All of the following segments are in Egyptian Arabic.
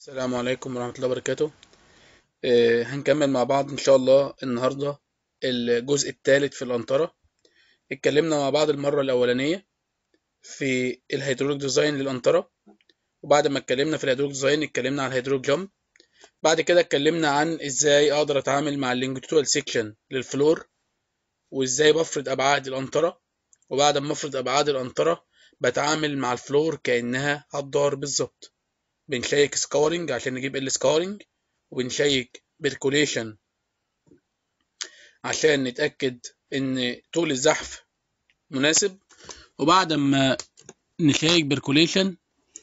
السلام عليكم ورحمة الله وبركاته آه، هنكمل مع بعض إن شاء الله النهاردة الجزء الثالث في الأنطرة اتكلمنا مع بعض المرة الأولانية في الهيدروليك ديزاين للأنطرة وبعد ما اتكلمنا في الهيدروليك ديزاين اتكلمنا عن الهيدروليك جامب بعد كده اتكلمنا عن ازاي اقدر اتعامل مع اللينجيتودال سيكشن للفلور وازاي بفرض ابعاد الأنطرة وبعد ما افرض ابعاد الأنطرة بتعامل مع الفلور كأنها هتدار بالظبط بنشيك سكورنج عشان نجيب ال سكورنج وبنشيك بيركوليشن عشان نتأكد ان طول الزحف مناسب وبعد ما نشيك بيركوليشن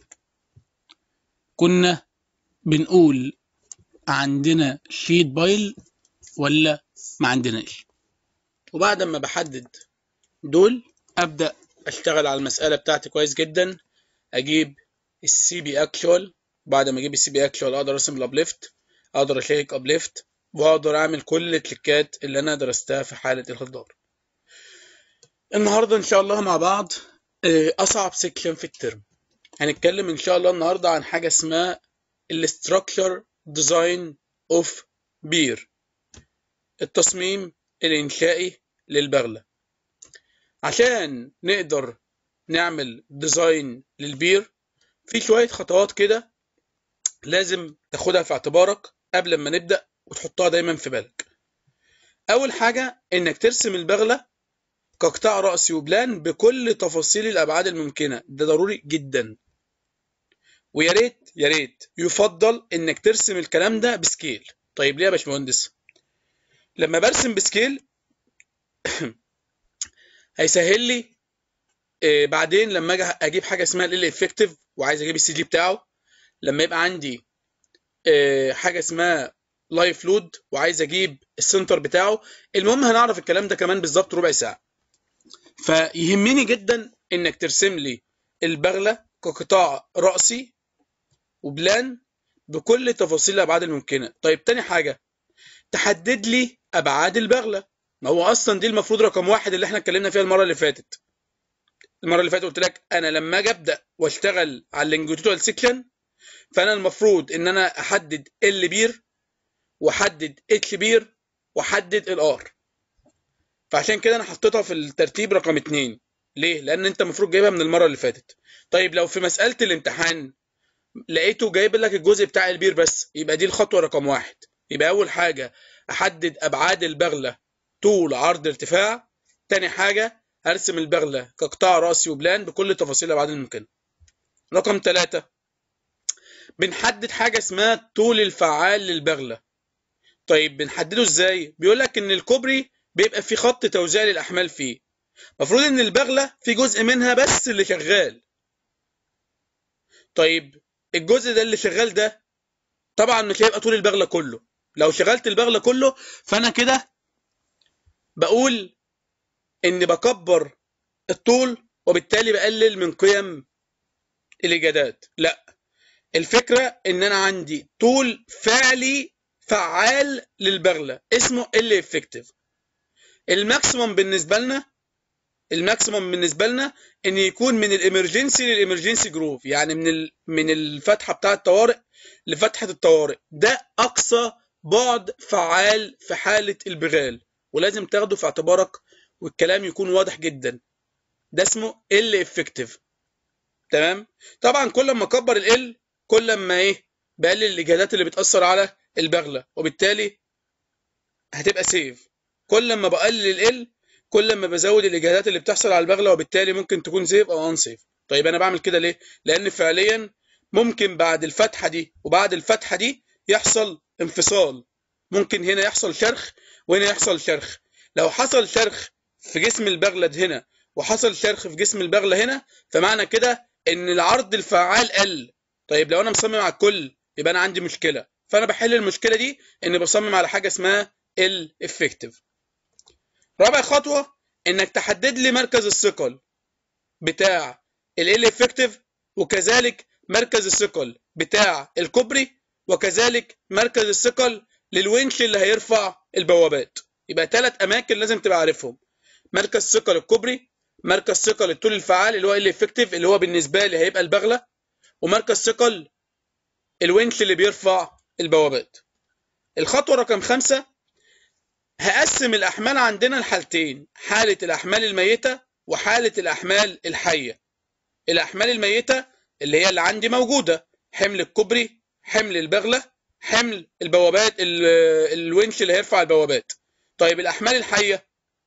كنا بنقول عندنا شيت بايل ولا ما عندناش وبعد ما بحدد دول ابدا اشتغل على المساله بتاعتي كويس جدا اجيب السي بي اكشوال بعد ما اجيب السي بي اكشوال اقدر ارسم الابليفت اقدر اشيك ابليفت واقدر اعمل كل التريكات اللي انا درستها في حاله الهدار النهارده ان شاء الله مع بعض آه، اصعب سيكشن في الترم هنتكلم ان شاء الله النهارده عن حاجه اسمها الاستراكشر ديزاين اوف بير التصميم الانشائي للبغله عشان نقدر نعمل ديزاين للبير في شويه خطوات كده لازم تاخدها في اعتبارك قبل ما نبدا وتحطها دايما في بالك اول حاجه انك ترسم البغله كقطاع رأسي وبلان بكل تفاصيل الابعاد الممكنه ده ضروري جدا ويا ريت يا ريت يفضل انك ترسم الكلام ده بسكيل طيب ليه يا باشمهندس لما برسم بسكيل هيسهل لي آه، بعدين لما اجي اجيب حاجه اسمها ال افكتيف وعايز اجيب السي جي بتاعه لما يبقى عندي آه، حاجه اسمها لايف لود وعايز اجيب السنتر بتاعه المهم هنعرف الكلام ده كمان بالظبط ربع ساعه فيهمني جدا انك ترسم لي البغله كقطاع رأسي وبلان بكل تفاصيل الابعاد الممكنه طيب تاني حاجه تحدد لي ابعاد البغله ما هو اصلا دي المفروض رقم واحد اللي احنا اتكلمنا فيها المره اللي فاتت المره اللي فاتت قلت لك انا لما اجي ابدا واشتغل على اللينجيتودال سيكشن فانا المفروض ان انا احدد ال بير واحدد اتش بير واحدد الار فعشان كده انا حطيتها في الترتيب رقم اتنين ليه لان انت المفروض جايبها من المره اللي فاتت طيب لو في مساله الامتحان لقيته جايب لك الجزء بتاع البير بس يبقى دي الخطوه رقم واحد يبقى اول حاجه احدد ابعاد البغله طول عرض ارتفاع تاني حاجه هرسم البغله كقطاع راسي وبلان بكل تفاصيل الابعاد الممكنه رقم ثلاثة بنحدد حاجه اسمها طول الفعال للبغله طيب بنحدده ازاي بيقول لك ان الكوبري بيبقى في خط توزيع للاحمال فيه المفروض ان البغله في جزء منها بس اللي شغال طيب الجزء ده اللي شغال ده طبعا مش هيبقى طول البغله كله لو شغلت البغله كله فانا كده بقول اني بكبر الطول وبالتالي بقلل من قيم الاجادات لا الفكره ان انا عندي طول فعلي فعال للبغله اسمه ال افكتيف الماكسيموم بالنسبه لنا الماكسيموم بالنسبه لنا ان يكون من الامرجنسي للامرجنسي جروف يعني من ال... من الفتحه بتاعه الطوارئ لفتحه الطوارئ ده اقصى بعد فعال في حاله البغال ولازم تاخده في اعتبارك والكلام يكون واضح جدا ده اسمه ال افكتيف تمام طبعا كل ما اكبر ال كل ما ايه بقلل الاجهادات اللي بتاثر على البغله وبالتالي هتبقى سيف كل ما بقلل ال كل ما بزود الاجهادات اللي بتحصل على البغله وبالتالي ممكن تكون سيف او ان سيف طيب انا بعمل كده ليه لان فعليا ممكن بعد الفتحه دي وبعد الفتحه دي يحصل انفصال ممكن هنا يحصل شرخ وهنا يحصل شرخ لو حصل شرخ في جسم البغله هنا وحصل شرخ في جسم البغله هنا فمعنى كده ان العرض الفعال قل طيب لو انا مصمم على الكل يبقى انا عندي مشكله فانا بحل المشكله دي اني بصمم على حاجه اسمها ال افكتيف رابع خطوه انك تحدد لي مركز الثقل بتاع ال افكتيف وكذلك مركز الثقل بتاع الكوبري وكذلك مركز الثقل للونش اللي هيرفع البوابات يبقى ثلاث اماكن لازم تبقى عارفهم مركز ثقل الكوبري مركز ثقل الطول الفعال اللي هو ال افكتيف اللي هو بالنسبه لي هيبقى البغله ومركز ثقل الونش اللي بيرفع البوابات الخطوة رقم خمسة هقسم الأحمال عندنا لحالتين حالة الأحمال الميتة وحالة الأحمال الحية الأحمال الميتة اللي هي اللي عندي موجودة حمل الكوبري حمل البغلة حمل البوابات الونش اللي هيرفع البوابات طيب الأحمال الحية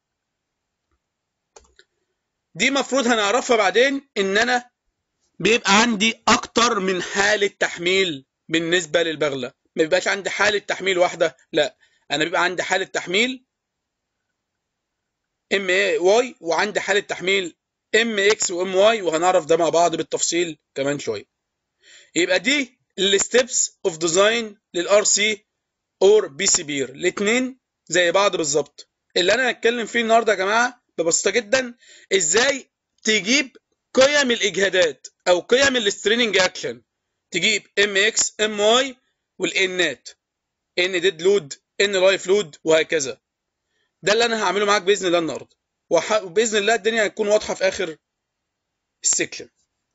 دي مفروض هنعرفها بعدين إن أنا بيبقى عندي أكتر من حالة تحميل بالنسبة للبغلة ما بيبقاش عندي حالة تحميل واحدة لا أنا بيبقى عندي حالة تحميل ام واي وعندي حالة تحميل ام اكس وام واي وهنعرف ده مع بعض بالتفصيل كمان شوية يبقى دي الستبس اوف ديزاين للار سي اور بي سي بير الاثنين زي بعض بالظبط اللي انا هتكلم فيه النهارده يا جماعه ببساطه جدا ازاي تجيب قيم الاجهادات او قيم الستريننج اكشن تجيب ام اكس ام واي والانات ان ديد لود ان لايف لود وهكذا ده اللي انا هعمله معاك باذن الله النهارده وباذن الله الدنيا هتكون واضحه في اخر السكشن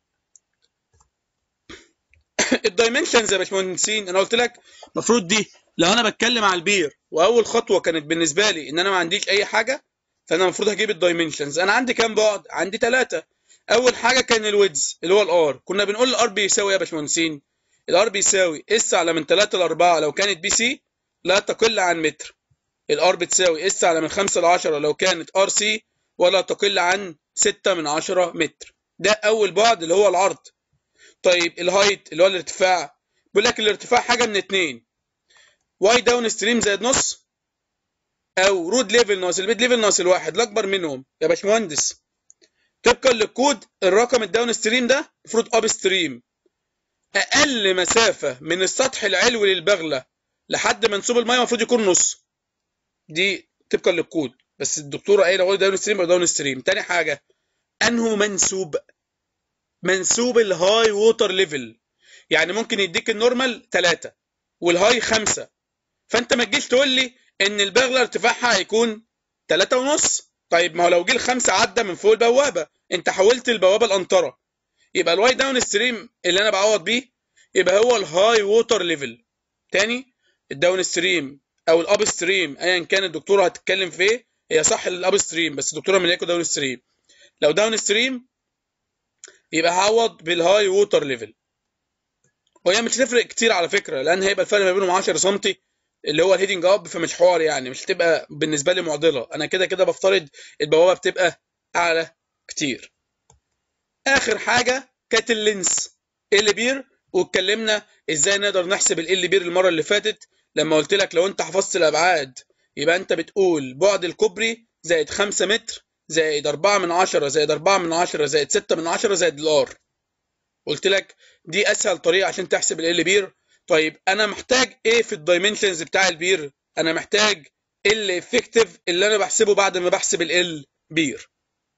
الدايمنشنز يا باشمهندسين انا قلت لك المفروض دي لو انا بتكلم على البير واول خطوه كانت بالنسبه لي ان انا ما عنديش اي حاجه فانا المفروض هجيب الدايمنشنز انا عندي كام بعد عندي ثلاثه اول حاجه كان الويدز اللي هو الار كنا بنقول الار بيساوي يا باشمهندسين الار بيساوي اس على من 3 ل 4 لو كانت بي سي لا تقل عن متر الار بتساوي اس على من 5 ل 10 لو كانت ار سي ولا تقل عن 6 من 10 متر ده اول بعد اللي هو العرض طيب الهايت اللي هو الارتفاع بيقول لك الارتفاع حاجه من اتنين واي داون ستريم زائد نص او رود ليفل ناقص البيد ليفل ناقص الواحد الاكبر منهم يا باشمهندس طبقا للكود الرقم الداون ستريم ده المفروض اب ستريم اقل مسافه من السطح العلوي للبغله لحد منسوب الميه المفروض يكون نص دي طبقا للكود بس الدكتوره قايله واي داون ستريم او داون ستريم تاني حاجه انه منسوب منسوب الهاي ووتر ليفل يعني ممكن يديك النورمال 3 والهاي 5 فانت ما تجيش تقول لي ان البغله ارتفاعها هيكون 3 ونص طيب ما هو لو جه الخمسه عدى من فوق البوابه انت حولت البوابه الانطره يبقى الواي داون ستريم اللي انا بعوض بيه يبقى هو الهاي ووتر ليفل تاني الداون ستريم او الاب ستريم ايا كان الدكتوره هتتكلم في ايه هي صح الاب ستريم بس الدكتوره مليكو داون ستريم لو داون ستريم يبقى هعوض بالهاي ووتر ليفل وهي مش هتفرق كتير على فكره لان هيبقى الفرق ما بينهم 10 سم اللي هو الهيدنج اب فمش حوار يعني مش هتبقى بالنسبه لي معضله انا كده كده بفترض البوابه بتبقى اعلى كتير اخر حاجه كانت اللينس ال بير واتكلمنا ازاي نقدر نحسب ال بير المره اللي فاتت لما قلت لك لو انت حفظت الابعاد يبقى انت بتقول بعد الكوبري زائد 5 متر زائد 4 من 10 زائد 4 من 10 زائد 6 من 10 زائد الار قلت لك دي اسهل طريقه عشان تحسب ال بير طيب انا محتاج ايه في الدايمنشنز بتاع البير انا محتاج ال افكتيف اللي انا بحسبه بعد ما بحسب ال بير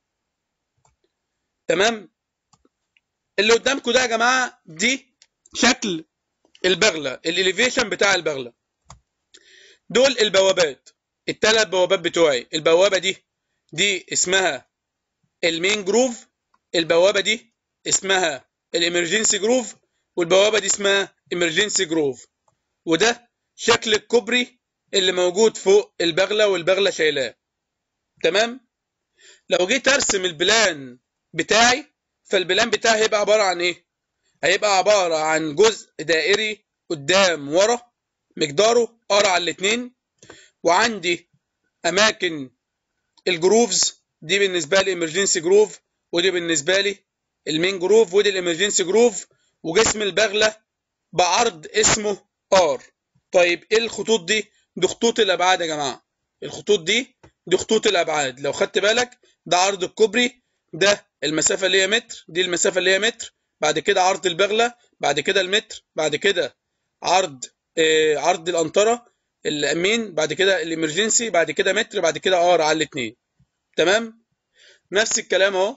تمام اللي قدامكم ده يا جماعه دي شكل البغله الاليفيشن بتاع البغله دول البوابات الثلاث بوابات بتوعي البوابه دي دي اسمها المين جروف البوابه دي اسمها الامرجنسي جروف والبوابه دي اسمها امرجنسي جروف وده شكل الكوبري اللي موجود فوق البغله والبغله شايلاه تمام لو جيت ارسم البلان بتاعي فالبلان بتاعي هيبقى عباره عن ايه هيبقى عباره عن جزء دائري قدام ورا مقداره ار على الاتنين وعندي اماكن الجروفز دي بالنسبه لي امرجنسي جروف ودي بالنسبه لي المين جروف ودي الامرجنسي جروف وجسم البغله بعرض اسمه ار طيب ايه الخطوط دي دي خطوط الابعاد يا جماعه الخطوط دي دي خطوط الابعاد لو خدت بالك ده عرض الكوبري ده المسافه اللي هي متر دي المسافه اللي هي متر بعد كده عرض البغله بعد كده المتر بعد كده عرض آه عرض الانطره الامين بعد كده الامرجنسي بعد كده متر بعد كده ار على الاثنين تمام نفس الكلام اهو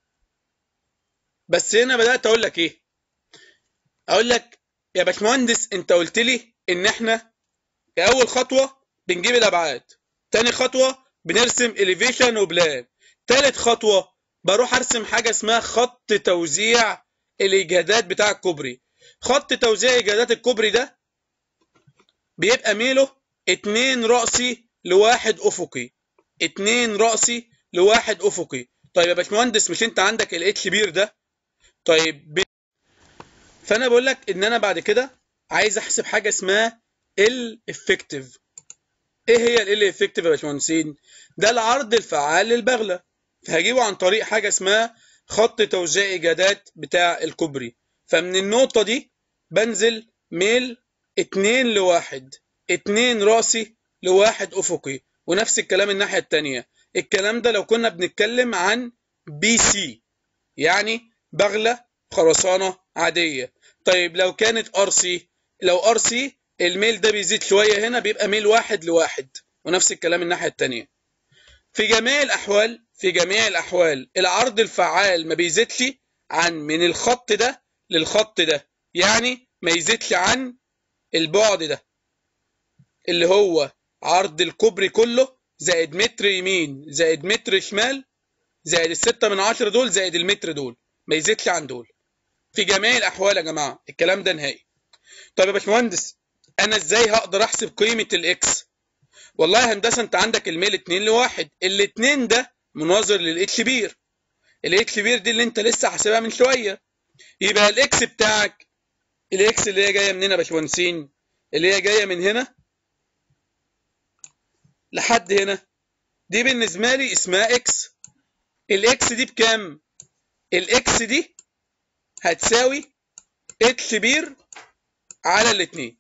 بس هنا بدات اقول لك ايه اقول لك يا باشمهندس انت قلت لي ان احنا اول خطوه بنجيب الابعاد تاني خطوه بنرسم اليفيشن وبلان تالت خطوه بروح ارسم حاجه اسمها خط توزيع الاجهادات بتاع الكوبري خط توزيع اجادات الكوبري ده بيبقى ميله اتنين رأسي لواحد افقي اتنين رأسي لواحد افقي طيب يا باشمهندس مش انت عندك الاتش بير ده طيب ب... فانا بقول لك ان انا بعد كده عايز احسب حاجه اسمها ال افكتيف ايه هي ال افكتيف يا باشمهندسين ده العرض الفعال للبغله فهجيبه عن طريق حاجه اسمها خط توزيع ايجادات بتاع الكوبري فمن النقطه دي بنزل ميل اتنين لواحد اتنين راسي لواحد افقي ونفس الكلام الناحيه التانيه الكلام ده لو كنا بنتكلم عن بي سي يعني بغله خرسانه عاديه طيب لو كانت ار سي لو ار سي الميل ده بيزيد شويه هنا بيبقى ميل واحد لواحد ونفس الكلام الناحيه التانيه في جميع الاحوال في جميع الاحوال العرض الفعال ما بيزيدش عن من الخط ده للخط ده يعني ما يزيدش عن البعد ده اللي هو عرض الكوبري كله زائد متر يمين زائد متر شمال زائد الستة من عشرة دول زائد المتر دول ما يزيدش عن دول في جميع الاحوال يا جماعه الكلام ده نهائي طيب يا باشمهندس انا ازاي هقدر احسب قيمه الاكس والله يا هندسه انت عندك الميل 2 لواحد الاتنين ده مناظر للاتش بير الاتش بير دي اللي انت لسه حاسبها من شويه يبقى الاكس بتاعك الاكس اللي هي جايه منين يا باشمهندسين اللي هي جايه من هنا لحد هنا دي بالنسبه لي اسمها اكس الاكس دي بكام الاكس دي هتساوي اتش بير على الاتنين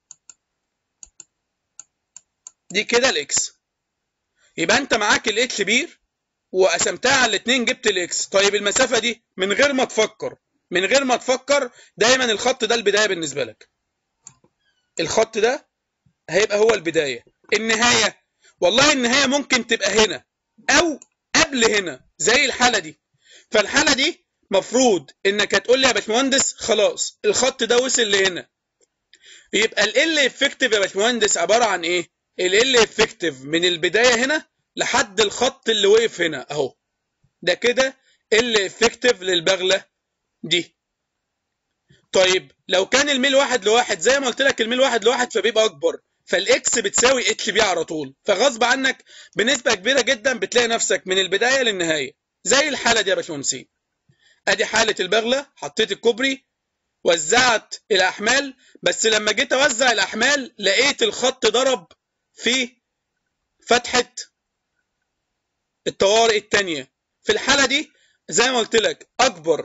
دي كده الاكس يبقى انت معاك الاتش بير وقسمتها على الاتنين جبت الاكس طيب المسافه دي من غير ما تفكر من غير ما تفكر دايما الخط ده البدايه بالنسبه لك الخط ده هيبقى هو البدايه النهايه والله النهايه ممكن تبقى هنا او قبل هنا زي الحاله دي فالحاله دي مفروض انك هتقول لي يا باشمهندس خلاص الخط ده وصل لهنا يبقى ال افكتيف يا باشمهندس عباره عن ايه ال افكتيف من البدايه هنا لحد الخط اللي وقف هنا اهو ده كده ال افكتيف للبغله دي طيب لو كان الميل واحد لواحد زي ما قلت لك الميل واحد لواحد فبيبقى اكبر فالاكس بتساوي اتش بي على طول فغصب عنك بنسبه كبيره جدا بتلاقي نفسك من البدايه للنهايه زي الحاله دي يا باشمهندسين ادي حاله البغله حطيت الكوبري وزعت الاحمال بس لما جيت اوزع الاحمال لقيت الخط ضرب في فتحه الطوارئ الثانيه في الحاله دي زي ما قلت لك اكبر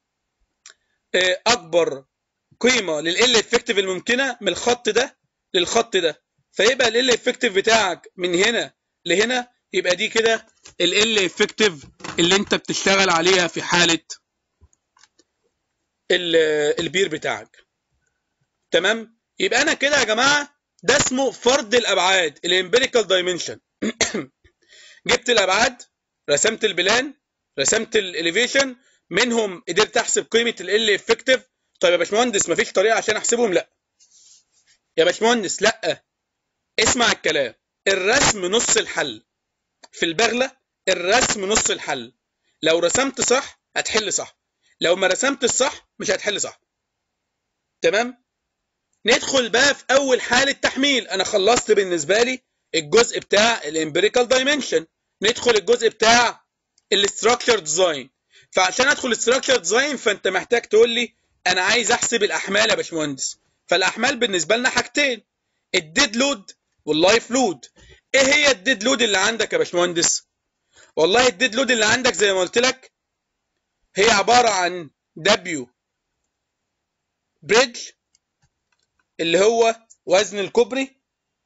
اكبر قيمه لل افكتيف الممكنه من الخط ده للخط ده فيبقى ال افكتيف بتاعك من هنا لهنا يبقى دي كده ال افكتيف اللي انت بتشتغل عليها في حاله البير بتاعك تمام يبقى انا كده يا جماعه ده اسمه فرض الابعاد الامبيريكال دايمنشن جبت الابعاد رسمت البلان رسمت الاليفيشن منهم قدرت احسب قيمه ال افكتيف طيب يا باشمهندس مفيش طريقه عشان احسبهم لا يا باشمهندس لا اسمع الكلام الرسم نص الحل في البغله الرسم نص الحل لو رسمت صح هتحل صح لو ما رسمت الصح مش هتحل صح تمام ندخل بقى في اول حاله تحميل انا خلصت بالنسبه لي الجزء بتاع الامبيريكال دايمنشن ندخل الجزء بتاع الاستراكشر ديزاين فعشان ادخل الاستراكشر ديزاين فانت محتاج تقول لي انا عايز احسب الاحمال يا باشمهندس فالاحمال بالنسبه لنا حاجتين الديد لود واللايف لود ايه هي الديد لود اللي عندك يا باشمهندس والله الديد لود اللي عندك زي ما قلت لك هي عباره عن دبليو بريدج اللي هو وزن الكوبري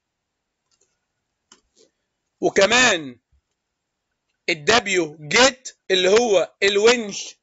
وكمان الدبليو جيت اللي هو الونش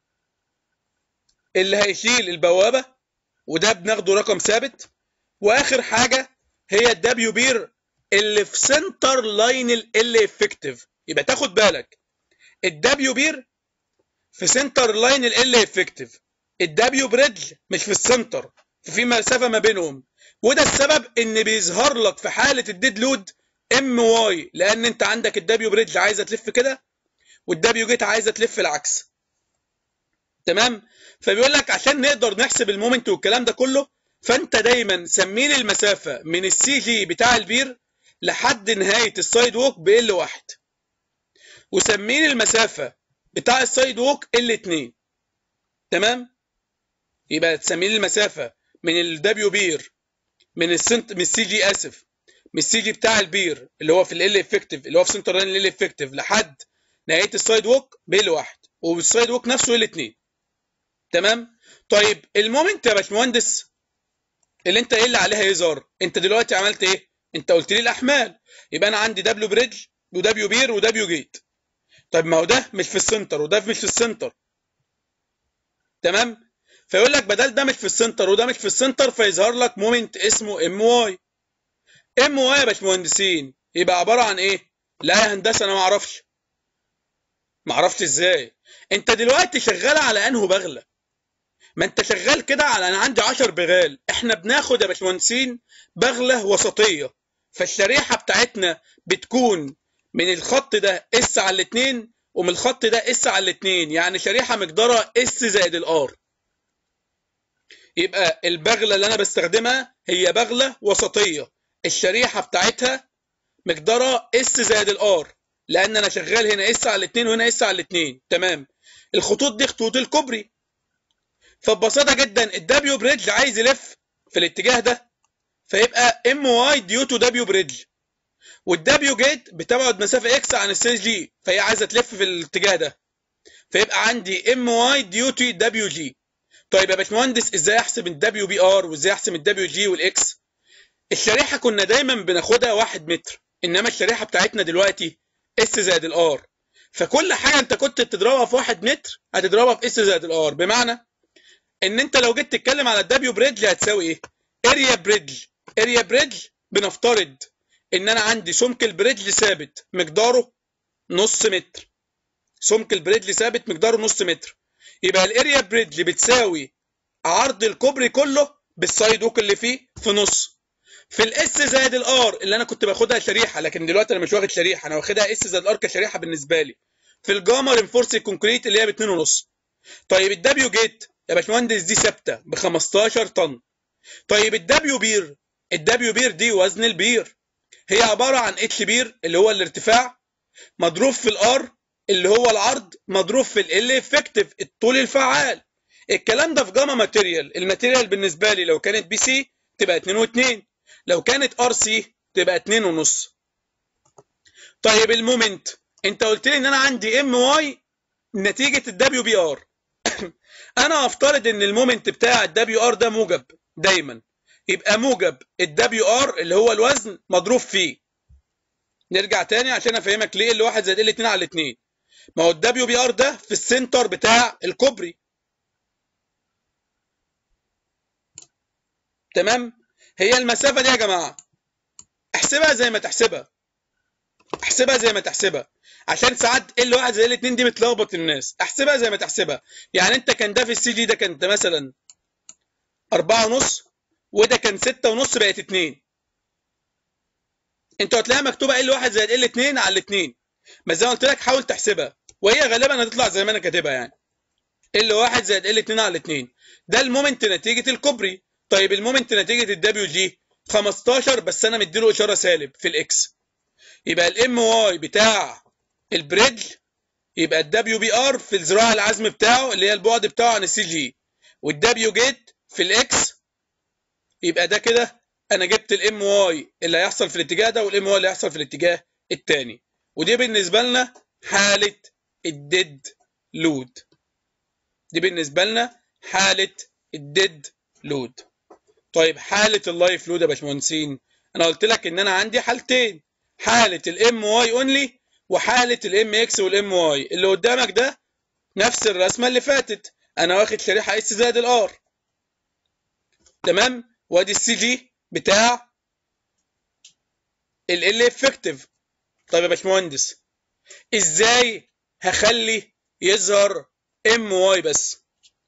اللي هيشيل البوابه وده بناخده رقم ثابت واخر حاجه هي الدبليو بير اللي في سنتر لاين ال افكتيف يبقى تاخد بالك الدبليو بير في سنتر لاين ال افكتيف الدبليو بريدج مش في السنتر في مسافه ما بينهم وده السبب ان بيظهر لك في حاله الديد لود ام واي لان انت عندك الدبليو بريدج عايزه تلف كده والدبليو جيت عايزه تلف العكس تمام فبيقول لك عشان نقدر نحسب المومنت والكلام ده كله فانت دايما سمي لي المسافه من السي جي بتاع البير لحد نهايه السايد ووك بال واحد وسمي لي المسافه بتاع السايد ووك ال 2 تمام يبقى تسمي لي المسافه من الدبليو بير من السنت من السي جي اسف من السي جي بتاع البير اللي هو في ال افكتيف اللي هو في سنتر لاين ال افكتيف لحد نهايه السايد ووك بال واحد والسايد ووك نفسه ال 2 تمام طيب المومنت يا باشمهندس اللي انت ايه اللي عليها يظهر انت دلوقتي عملت ايه انت قلت لي الاحمال يبقى انا عندي دبليو بريدج ودبليو بير ودبليو جيت طيب ما هو ده مش في السنتر وده مش في السنتر تمام فيقول لك بدل ده مش في السنتر وده مش في السنتر فيظهر لك مومنت اسمه ام واي ام واي يا باشمهندسين يبقى عباره عن ايه لا يا هندسه انا ما اعرفش ما اعرفش ازاي انت دلوقتي شغال على انه بغله ما انت شغال كده على انا عندي 10 بغال احنا بناخد يا باشمهندسين بغله وسطيه فالشريحه بتاعتنا بتكون من الخط ده اس على الاثنين ومن الخط ده اس على الاثنين يعني شريحه مقدارها اس زائد الار يبقى البغله اللي انا بستخدمها هي بغله وسطيه الشريحه بتاعتها مقدارها اس زائد الار لان انا شغال هنا اس على الاثنين وهنا اس على الاثنين تمام الخطوط دي خطوط الكوبري فببساطه جدا الدبليو بريدج عايز يلف في الاتجاه ده فيبقى ام واي ديو تو دبليو بريدج والدبليو جيت بتبعد مسافه اكس عن السي جي فهي عايزه تلف في الاتجاه ده فيبقى عندي ام واي ديو تو دبليو جي طيب يا باشمهندس ازاي احسب الدبليو بي ار وازاي احسب الدبليو جي والاكس الشريحه كنا دايما بناخدها 1 متر انما الشريحه بتاعتنا دلوقتي اس زائد الار فكل حاجه انت كنت بتضربها في 1 متر هتضربها في اس زائد الار بمعنى ان انت لو جيت تتكلم على الدبليو بريدج هتساوي ايه اريا بريدج اريا بريدج بنفترض ان انا عندي سمك البريدج ثابت مقداره نص متر سمك البريدج ثابت مقداره نص متر يبقى الاريا بريدج بتساوي عرض الكوبري كله بالسايد ووك اللي فيه في نص في الاس زائد الار اللي انا كنت باخدها شريحه لكن دلوقتي انا مش واخد شريحه انا واخدها اس زائد الار كشريحه بالنسبه لي في الجاما رينفورس كونكريت اللي هي ب 2.5 طيب الدبليو جيت يا باشمهندس دي ثابته ب 15 طن طيب الدبليو بير الدبليو بير دي وزن البير هي عباره عن اتش بير اللي هو الارتفاع مضروب في الار اللي هو العرض مضروب في ال افكتيف الطول الفعال الكلام ده في جاما ماتيريال الماتيريال بالنسبه لي لو كانت بي سي تبقى 2 و2 لو كانت ار سي تبقى 2 ونص طيب المومنت انت قلت لي ان انا عندي ام واي نتيجه الدبليو بي ار انا افترض ان المومنت بتاع الدبليو ار ده موجب دايما يبقى موجب الدبليو ار اللي هو الوزن مضروب فيه نرجع تاني عشان افهمك ليه اللي واحد زائد ال 2 على 2 ما هو الدبليو بي ار ده في السنتر بتاع الكوبري تمام هي المسافه دي يا جماعه احسبها زي ما تحسبها احسبها زي ما تحسبها عشان ساعات ال واحد زي ال 2 دي بتلخبط الناس احسبها زي ما تحسبها يعني انت كان ده في السي جي ده كان ده مثلا أربعة ونص وده كان ستة ونص بقت اتنين انت هتلاقيها مكتوبة ال واحد زائد ال اتنين على الاتنين بس زي ما قلت لك حاول تحسبها وهي غالبا هتطلع زي ما انا كاتبها يعني ال واحد زائد ال اتنين على الاتنين ده المومنت نتيجة الكوبري طيب المومنت نتيجة الدبليو جي 15 بس انا مديله اشارة سالب في الاكس يبقى الام واي بتاع البريدج يبقى الدبليو بي ار في الذراع العزم بتاعه اللي هي البعد بتاعه عن السي جي والدبليو جيت في الاكس يبقى ده كده انا جبت الام واي اللي هيحصل في الاتجاه ده والام واي اللي هيحصل في الاتجاه الثاني ودي بالنسبه لنا حاله الديد لود دي بالنسبه لنا حاله الديد لود طيب حاله اللايف لود يا باشمهندسين انا قلت لك ان انا عندي حالتين حاله الام واي اونلي وحاله الام اكس والام واي اللي قدامك ده نفس الرسمه اللي فاتت انا واخد شريحه اس زائد الار تمام وادي السي جي بتاع ال ال افكتيف طيب يا باشمهندس ازاي هخلي يظهر ام واي بس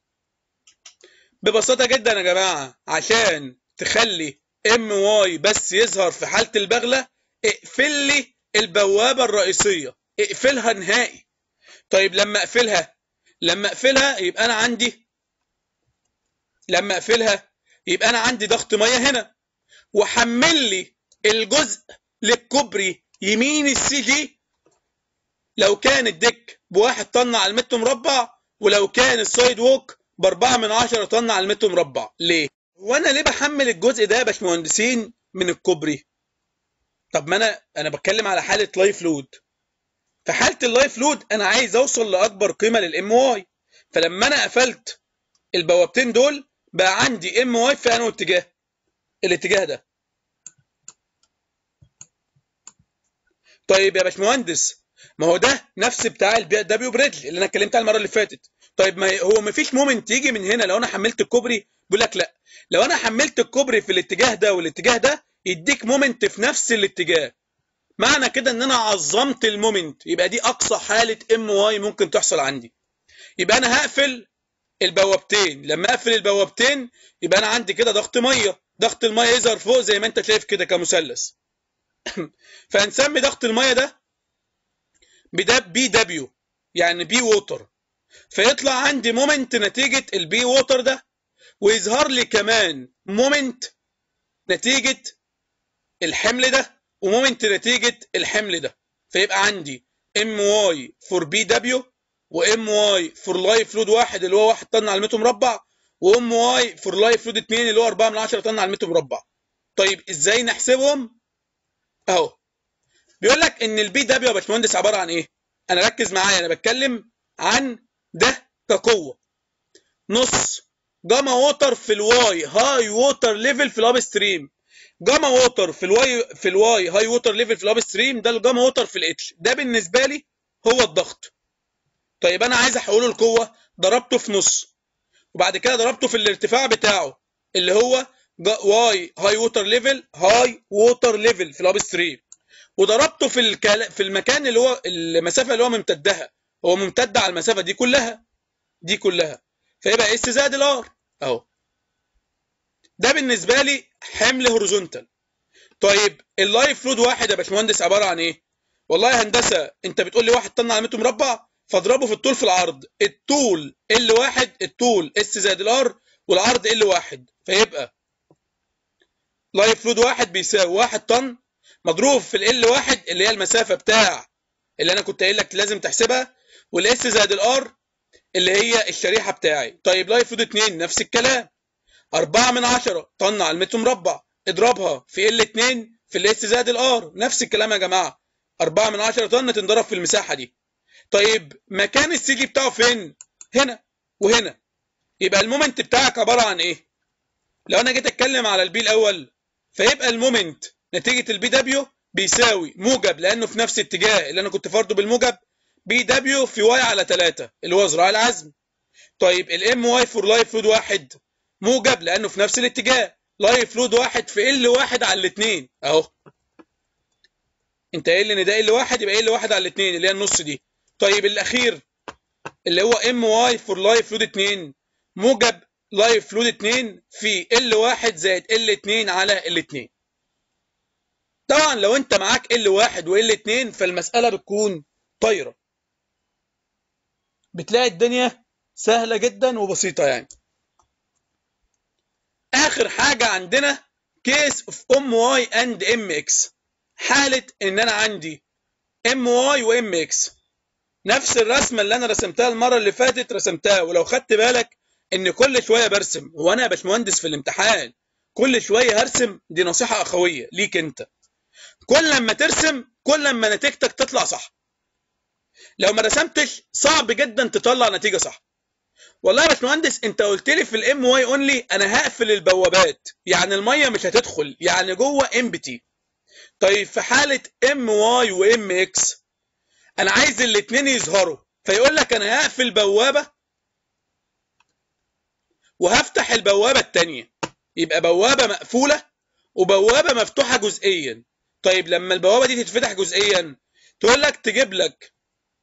ببساطه جدا يا جماعه عشان تخلي ام واي بس يظهر في حاله البغله اقفل لي البوابه الرئيسيه اقفلها نهائي طيب لما اقفلها لما اقفلها يبقى انا عندي لما اقفلها يبقى انا عندي ضغط ميه هنا وحمل لي الجزء للكوبري يمين السي جي لو كان الديك بواحد طن على المتر مربع ولو كان السايد ووك باربعة من عشرة طن على المتر مربع ليه؟ هو انا ليه بحمل الجزء ده يا باشمهندسين من الكوبري؟ طب ما انا انا بتكلم على حاله لايف لود في حاله اللايف لود انا عايز اوصل لاكبر قيمه للام واي فلما انا قفلت البوابتين دول بقى عندي ام واي في انه اتجاه الاتجاه ده طيب يا باشمهندس ما هو ده نفس بتاع البي دبليو بريدج اللي انا اتكلمت عليه المره اللي فاتت طيب ما هو ما فيش مومنت يجي من هنا لو انا حملت الكوبري بيقول لك لا لو انا حملت الكوبري في الاتجاه ده والاتجاه ده يديك مومنت في نفس الاتجاه معنى كده ان انا عظمت المومنت يبقى دي اقصى حاله ام واي ممكن تحصل عندي يبقى انا هقفل البوابتين لما اقفل البوابتين يبقى انا عندي كده ضغط ميه ضغط الميه يظهر فوق زي ما انت شايف كده كمثلث فهنسمي ضغط الميه ده بده بي دبليو يعني بي ووتر فيطلع عندي مومنت نتيجه البي ووتر ده ويظهر لي كمان مومنت نتيجه الحمل ده ومومنت نتيجه الحمل ده فيبقى عندي ام واي فور بي دبليو وام واي فور لايف لود واحد اللي هو 1 طن على المتر مربع وام واي فور لايف لود 2 اللي هو 4 من 10 طن على المتر مربع طيب ازاي نحسبهم اهو بيقول لك ان البي دبليو يا باشمهندس عباره عن ايه انا ركز معايا انا بتكلم عن ده كقوه نص جاما ووتر في الواي هاي ووتر ليفل في الاب ستريم جاما ووتر في الواي في الواي هاي ووتر ليفل في الاب ستريم ده الجاما ووتر في الاتش ده بالنسبه لي هو الضغط طيب انا عايز احوله القوه ضربته في نص وبعد كده ضربته في الارتفاع بتاعه اللي هو واي هاي ووتر ليفل هاي ووتر ليفل في الاب ستريم وضربته في الكلا في المكان اللي هو المسافه اللي هو ممتدها هو ممتد على المسافه دي كلها دي كلها فيبقى اس زائد الار اهو ده بالنسبه لي حمل هوريزونتال طيب اللايف لود واحد يا باشمهندس عباره عن ايه والله يا هندسه انت بتقول لي واحد طن على متر مربع فاضربه في الطول في العرض الطول ال واحد الطول اس زائد الار والعرض ال واحد فيبقى لايف لود واحد بيساوي واحد طن مضروب في ال واحد اللي هي المسافه بتاع اللي انا كنت قايل لك لازم تحسبها والاس زائد الار اللي هي الشريحه بتاعي طيب لايف لود 2 نفس الكلام 4 من 10 طن على المتر مربع اضربها في ال 2 في الاس زائد الار نفس الكلام يا جماعه 4 من 10 طن تنضرب في المساحه دي طيب مكان السي جي بتاعه فين هنا وهنا يبقى المومنت بتاعك عباره عن ايه لو انا جيت اتكلم على البي الاول فيبقى المومنت نتيجه البي دبليو بيساوي موجب لانه في نفس الاتجاه اللي انا كنت فرضه بالموجب بي دبليو في واي على 3 اللي هو ذراع العزم طيب الام واي فور لايف لود واحد موجب لانه في نفس الاتجاه لايف لود واحد في ال واحد على الاثنين اهو انت قايل ان ده ال واحد يبقى ال واحد على الاثنين اللي هي النص دي طيب الاخير اللي هو ام واي فور لايف لود 2 موجب لايف لود 2 في ال واحد زائد ال 2 على ال 2 طبعا لو انت معاك ال واحد وال 2 فالمساله بتكون طايره بتلاقي الدنيا سهله جدا وبسيطه يعني اخر حاجه عندنا كيس اوف ام واي اند ام اكس حاله ان انا عندي ام واي وام اكس نفس الرسمه اللي انا رسمتها المره اللي فاتت رسمتها ولو خدت بالك ان كل شويه برسم وانا يا باشمهندس في الامتحان كل شويه هرسم دي نصيحه اخويه ليك انت كل لما ترسم كل لما نتيجتك تطلع صح لو ما رسمتش صعب جدا تطلع نتيجه صح والله يا باشمهندس انت قلت لي في الام واي اونلي انا هقفل البوابات يعني الميه مش هتدخل يعني جوه امبتي طيب في حاله ام واي وام اكس انا عايز الاثنين يظهروا فيقول لك انا هقفل بوابه وهفتح البوابه الثانيه يبقى بوابه مقفوله وبوابه مفتوحه جزئيا طيب لما البوابه دي تتفتح جزئيا تقول لك تجيب لك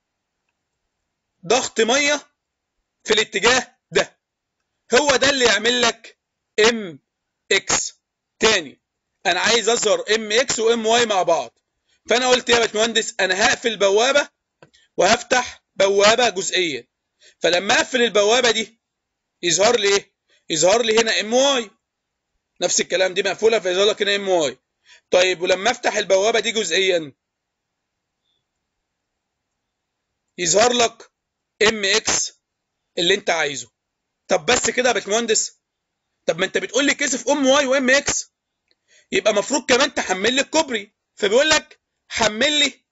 ضغط ميه في الاتجاه ده هو ده اللي يعمل لك ام اكس تاني انا عايز اظهر ام اكس وام واي مع بعض فانا قلت يا باشمهندس انا هقفل بوابه وهفتح بوابه جزئيه فلما اقفل البوابه دي يظهر لي ايه يظهر لي هنا ام واي نفس الكلام دي مقفوله فيظهر لك هنا ام واي طيب ولما افتح البوابه دي جزئيا يظهر لك ام اكس اللي انت عايزه طب بس كده يا باشمهندس طب ما انت بتقول لي كسف ام واي وام اكس يبقى المفروض كمان تحمل لي الكوبري فبيقول لك حمل لي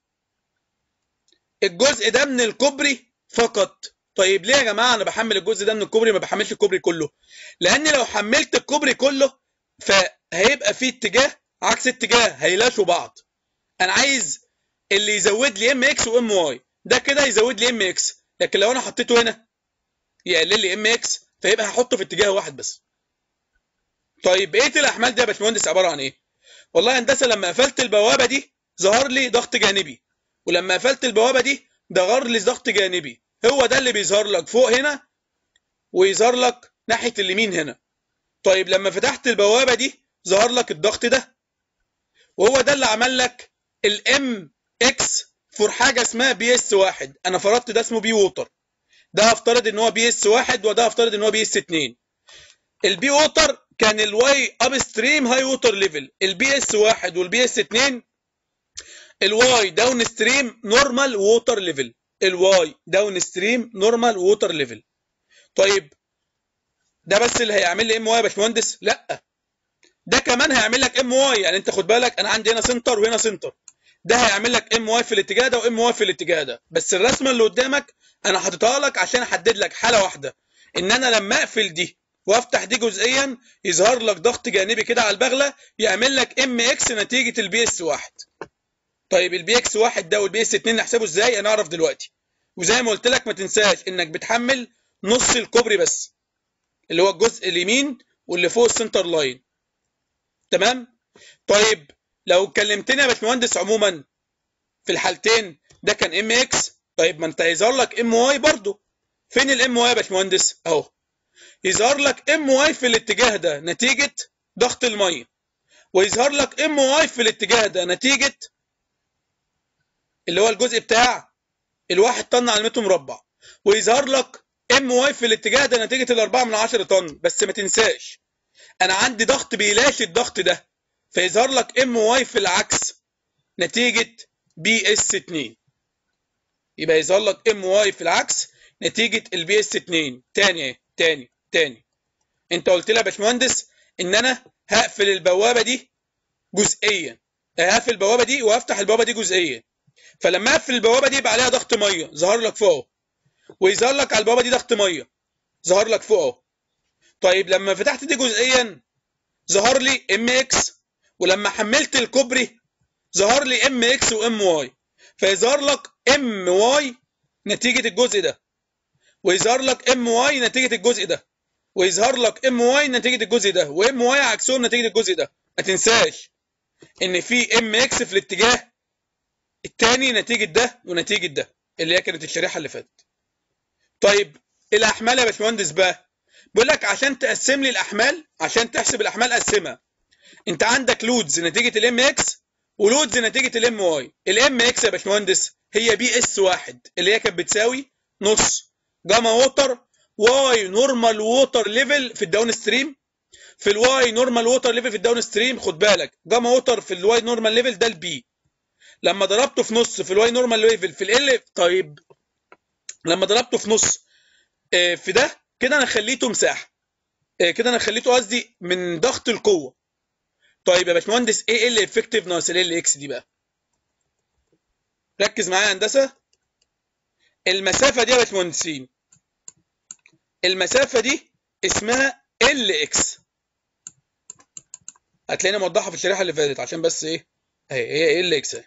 الجزء ده من الكوبري فقط طيب ليه يا جماعه انا بحمل الجزء ده من الكوبري ما بحملش الكوبري كله لان لو حملت الكوبري كله فهيبقى في اتجاه عكس اتجاه هيلاشوا بعض انا عايز اللي يزود لي ام اكس وام واي ده كده يزود لي ام اكس لكن لو انا حطيته هنا يقلل لي ام اكس فيبقى هحطه في اتجاه واحد بس طيب بقيه الاحمال دي يا باشمهندس عباره عن ايه والله يا هندسه لما قفلت البوابه دي ظهر لي ضغط جانبي ولما قفلت البوابه دي ظهر لي ضغط جانبي هو ده اللي بيظهر لك فوق هنا ويظهر لك ناحيه اليمين هنا طيب لما فتحت البوابه دي ظهر لك الضغط ده وهو ده اللي عمل لك الام اكس فور حاجه اسمها بي اس واحد انا فرضت ده اسمه بي ووتر ده هفترض ان هو بي اس واحد وده هفترض ان هو بي اس اتنين البي ووتر كان الواي اب ستريم هاي ووتر ليفل البي اس واحد والبي اس اتنين الواي داون ستريم نورمال ووتر ليفل الواي داون ستريم نورمال ووتر ليفل طيب ده بس اللي هيعمل لي ام واي يا باشمهندس لا ده كمان هيعمل لك ام واي يعني انت خد بالك انا عندي هنا سنتر وهنا سنتر ده هيعمل لك ام واي في الاتجاه ده وام واي في الاتجاه ده بس الرسمه اللي قدامك انا حاططها لك عشان احدد لك حاله واحده ان انا لما اقفل دي وافتح دي جزئيا يظهر لك ضغط جانبي كده على البغله يعمل لك ام اكس نتيجه البي اس واحد طيب البي اكس واحد ده والبي اس 2 نحسبه ازاي انا اعرف دلوقتي وزي ما قلت لك ما تنساش انك بتحمل نص الكوبري بس اللي هو الجزء اليمين واللي فوق السنتر لاين تمام طيب لو كلمتني يا باشمهندس عموما في الحالتين ده كان ام اكس طيب ما انت هيظهر لك ام واي برضه فين الام واي يا باشمهندس اهو يظهر لك ام واي في الاتجاه ده نتيجه ضغط الميه ويظهر لك ام واي في الاتجاه ده نتيجه اللي هو الجزء بتاع الواحد طن على المتر مربع ويظهر لك ام واي في الاتجاه ده نتيجه الاربعه من 10 طن بس ما تنساش انا عندي ضغط بيلاشي الضغط ده فيظهر لك ام واي في العكس نتيجه بي اس 2 يبقى يظهر لك ام واي في العكس نتيجه البي اس 2 تاني اهي تاني تاني انت قلت لي يا باشمهندس ان انا هقفل البوابه دي جزئيا هقفل البوابه دي وهفتح البوابه دي جزئيا فلما اقفل البوابه دي يبقى عليها ضغط ميه ظهر لك فوق اهو ويظهر لك على البوابه دي ضغط ميه ظهر لك فوق اهو طيب لما فتحت دي جزئيا ظهر لي ام اكس ولما حملت الكوبري ظهر لي ام اكس وام واي فيظهر لك ام واي نتيجه الجزء ده ويظهر لك ام واي نتيجه الجزء ده ويظهر لك ام واي نتيجه الجزء ده وام واي عكسهم نتيجه الجزء ده ما تنساش ان في ام اكس في الاتجاه الثاني نتيجه ده ونتيجه ده اللي هي كانت الشريحه اللي فاتت طيب الاحمال يا باشمهندس بقى بيقول لك عشان تقسم لي الاحمال عشان تحسب الاحمال قسمها انت عندك لودز نتيجه الام اكس ولودز نتيجه الام واي الام اكس يا باشمهندس هي بي اس واحد اللي هي كانت بتساوي نص جاما ووتر واي نورمال ووتر ليفل في الداون ستريم في الواي نورمال ووتر ليفل في الداون ستريم خد بالك جاما ووتر في الواي نورمال ليفل ده البي لما ضربته في نص في الواي نورمال ليفل في ال طيب لما ضربته في نص في ده كده انا خليته مساحه كده انا خليته قصدي من ضغط القوه طيب يا باشمهندس ايه ال افكتيف ناقص ال اكس دي بقى ركز معايا يا هندسه المسافه دي يا باشمهندسين المسافه دي اسمها ال اكس هتلاقيني موضحها في الشريحه اللي فاتت عشان بس ايه اهي هي ال اكس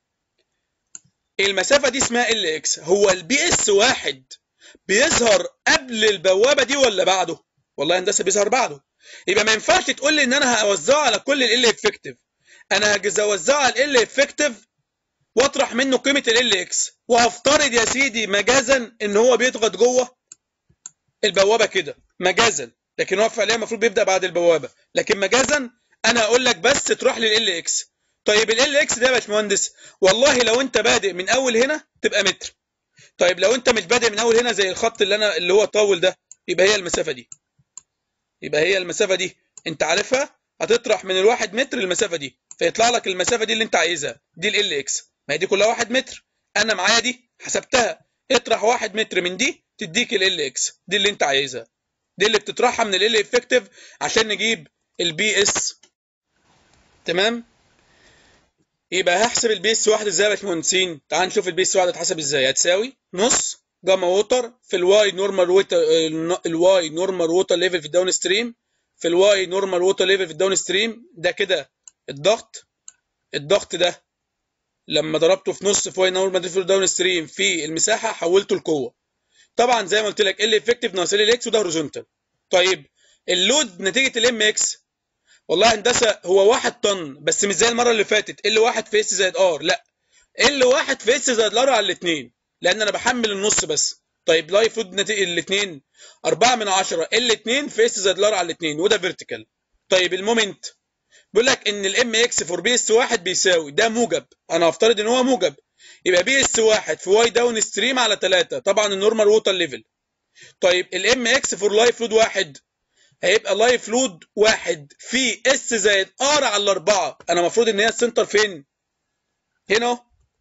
المسافه دي اسمها ال اكس هو البي اس واحد بيظهر قبل البوابه دي ولا بعده والله هندسه بيظهر بعده يبقى ما ينفعش تقول لي ان انا هوزعه على كل ال افكتيف انا هجز اوزعه على ال افكتيف واطرح منه قيمه ال اكس وهفترض يا سيدي مجازا ان هو بيضغط جوه البوابه كده مجازا لكن هو فعليا المفروض بيبدا بعد البوابه لكن مجازا انا اقول لك بس تروح لل اكس طيب ال اكس ده يا باشمهندس والله لو انت بادئ من اول هنا تبقى متر طيب لو انت مش بادئ من اول هنا زي الخط اللي انا اللي هو طاول ده يبقى هي المسافه دي يبقى هي المسافه دي انت عارفها هتطرح من الواحد متر المسافه دي فيطلع لك المسافه دي اللي انت عايزها دي ال اكس ما هي دي كلها واحد متر انا معايا دي حسبتها اطرح واحد متر من دي تديك ال اكس دي اللي انت عايزها دي اللي بتطرحها من ال افكتيف عشان نجيب البي اس تمام يبقى هحسب البي اس واحد ازاي يا باشمهندسين تعال نشوف البي اس واحد هتحسب ازاي هتساوي نص جاما ووتر في الواي نورمال ووتر الواي نورمال ووتر ليفل في الداون ستريم في الواي نورمال ووتر ليفل في الداون ستريم ده كده الضغط الضغط ده لما ضربته في نص في واي نورمال ليفل داون ستريم في المساحه حولته لقوه طبعا زي ما قلت لك ال افكتيف ناقص ال اكس وده هوريزونتال طيب اللود نتيجه الام اكس والله هندسه هو 1 طن بس مش زي المره اللي فاتت ال 1 في اس زائد ار لا ال 1 في اس زائد ار على الاثنين لان انا بحمل النص بس طيب لايف لود نتيجه الاثنين 4 من 10 ال 2 في اس زائد ار على الاثنين وده فيرتيكال طيب المومنت بيقول لك ان الام اكس فور بي اس 1 بيساوي ده موجب انا هفترض ان هو موجب يبقى بي اس 1 في واي داون ستريم على 3 طبعا النورمال ووتر ليفل طيب الام اكس فور لايف لود 1 هيبقى لايف لود 1 في اس زائد ار على الاربعه انا المفروض ان هي السنتر فين هنا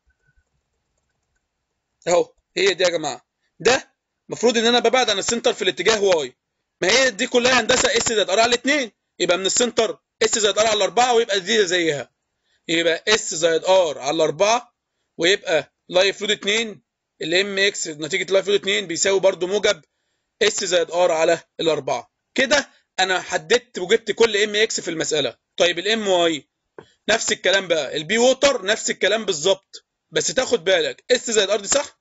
اهو هي دي يا جماعه ده المفروض ان انا ببعد عن السنتر في الاتجاه واي ما هي دي كلها هندسه اس زائد ار على الاثنين يبقى من السنتر اس زائد ار على الاربعه ويبقى دي زيها يبقى اس زائد ار على الاربعه ويبقى لايف لود 2 الام اكس نتيجه لايف لود 2 بيساوي برده موجب اس زائد ار على الاربعه كده انا حددت وجبت كل ام اكس في المساله طيب الام واي نفس الكلام بقى البي ووتر نفس الكلام بالظبط بس تاخد بالك اس زائد ار دي صح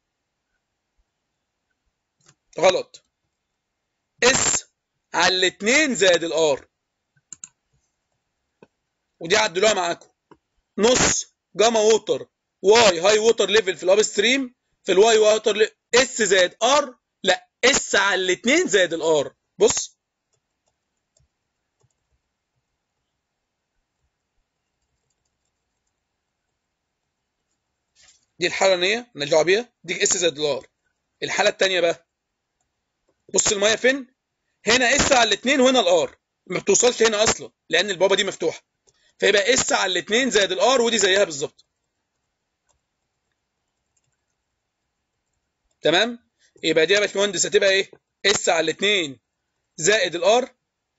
غلط اس على الاثنين زائد الار ودي عدلوها معاكم نص جاما ووتر واي هاي ووتر ليفل في الاب ستريم في الواي ووتر اس زائد ار لا اس على الاثنين زائد الار بص دي الحاله الثانيه مالناش دعوه بيها دي اس زائد الار الحاله الثانيه بقى بص الميه فين هنا اس على الاثنين وهنا الار ما بتوصلش هنا اصلا لان البابا دي مفتوحه فيبقى اس على الاثنين زائد الار ودي زيها بالظبط تمام يبقى دي يا باشمهندس هتبقى ايه اس على الاثنين زائد الار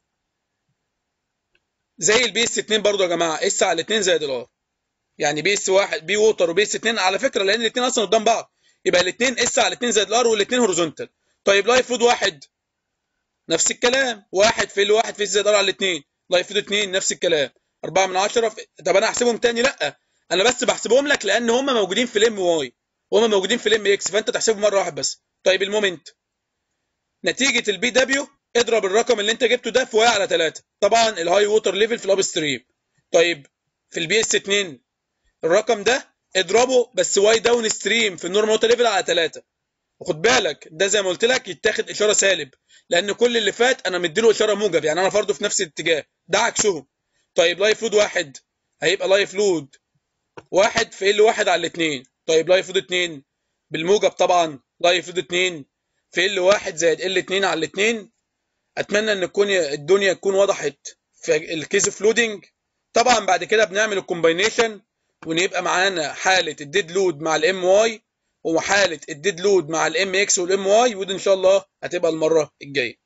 زي البي اس 2 برضه يا جماعه اس على الاثنين زائد الار يعني بي اس 1 بي ووتر وبي اس 2 على فكره لان الاثنين اصلا قدام بعض يبقى الاثنين اس على الاثنين زائد الار والاثنين هوريزونتال طيب لايف لود واحد نفس الكلام واحد في ال واحد في زائد ار على الاثنين لايف لود 2 نفس الكلام 4 من 10 في... طب انا احسبهم تاني لا انا بس بحسبهم لك لان هم موجودين في الام واي وهم موجودين في الام اكس فانت تحسبهم مره واحده بس طيب المومنت نتيجه البي دبليو اضرب الرقم اللي انت جبته ده في واي على 3 طبعا الهاي ووتر ليفل في الاب ستريم طيب في البي اس 2 الرقم ده اضربه بس واي داون ستريم في النورمال ووتر ليفل على 3 وخد بالك ده زي ما قلت لك يتاخد اشاره سالب لان كل اللي فات انا مديله اشاره موجب يعني انا فرضه في نفس الاتجاه ده عكسهم طيب لايف لود واحد هيبقى لايف لود واحد في ال واحد على الاثنين طيب لايف لود اتنين بالموجب طبعا لايف لود اتنين في ال واحد زائد ال اتنين على الاثنين اتمنى ان تكون الدنيا تكون وضحت في الكيس اوف لودنج طبعا بعد كده بنعمل الكومباينيشن ونبقى معانا حاله الديد لود مع الام واي وحاله الديد لود مع الام اكس والام واي ودي ان شاء الله هتبقى المره الجايه